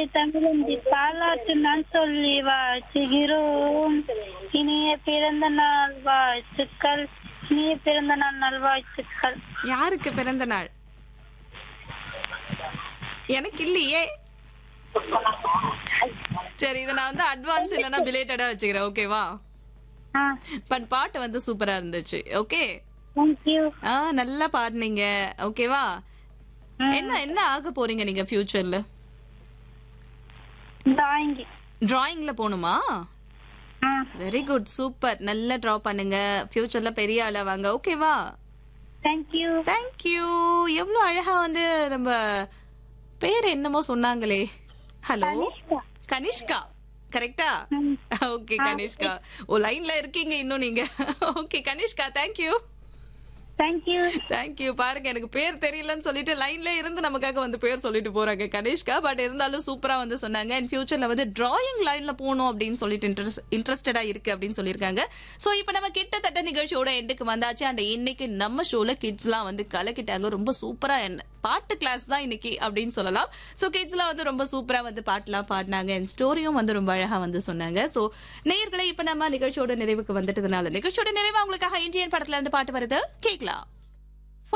தமிழந்தி பாலாட்டு நான் சொல்லி வாழ்த்துகிறோம் இனிய பிறந்த நாள் வாழ்த்துக்கள் இனிய பிறந்த நாள் நல்வாழ்த்துக்கள் யாருக்கு பிறந்த நாள் எனக்கு இல்லையே சரி இதை நான் வந்து அட்வான்ஸ் இல்லைன்னா பிலேட்டடா வச்சுக்கிறேன் ஓகேவா ஆ பட் பாட்டு வந்து சூப்பரா இருந்துச்சு ஓகே தேங்க்யூ ஆ நல்லா பாடுனீங்க ஓகேவா என்ன என்ன ஆக போறீங்க நீங்க ஃபியூச்சர்ல தாங்கி டிராயிங்ல போகணுமா ஆ வெரி குட் சூப்பர் நல்லா டிரா பண்ணுங்க ஃபியூச்சர்ல பெரிய ஆளா வாங்க ஓகேவா தேங்க்யூ தேங்க்யூ எவ்வளவு அழகா வந்து நம்ம பேர் என்னமோ சொன்னாங்களே ஹலோ கனிஷ்கா. கனிஷ்கா கரெக்டா ஓகே கனிஷ்கா ஓ லைன்ல இருக்கீங்க இன்னும் நீங்க okay Kanishka thank you thank you thank you பாருங்க எனக்கு பேர் தெரியலன்னு சொல்லிட்டு லைன்ல இருந்து நமக்காக வந்து பேர் சொல்லிட்டு போறாங்க கனிஷ்கா பட் இருந்தாலும் சூப்பரா வந்து சொன்னாங்க அண்ட் ஃபியூச்சர்ல வந்து டிராயிங் லைன்ல போகணும் அப்படின்னு சொல்லிட்டு இன்ட்ரெஸ்ட் இன்ட்ரெஸ்டடா இருக்கு அப்படின்னு சொல்லியிருக்காங்க சோ இப்போ நம்ம கிட்டத்தட்ட நிகழ்ச்சியோட எண்டுக்கு வந்தாச்சு அண்ட் இன்னைக்கு நம்ம ஷோல கிட்ஸ்லாம் வந்து கலக்கிட்டாங்க ரொம்ப சூப்பரா என்ன பாட்டு கிளாஸ் தான் இன்னைக்கு அப்படின்னு சொல்லலாம் ஸோ கிட்ஸ்லாம் வந்து ரொம்ப சூப்பரா வந்து பாட்டுலாம் பாடினாங்க அண்ட் ஸ்டோரியும் வந்து ரொம்ப அழகா வந்து சொன்னாங்க ஸோ நேயர்களை இப்போ நம்ம நிகழ்ச்சியோட நிறைவுக்கு வந்துட்டதுனால நிகழ்ச்சியோட நிறைவா உங்களுக்காக இந்தியன் படத்துல இருந்து பாட்டு வருது கேட்கலாம்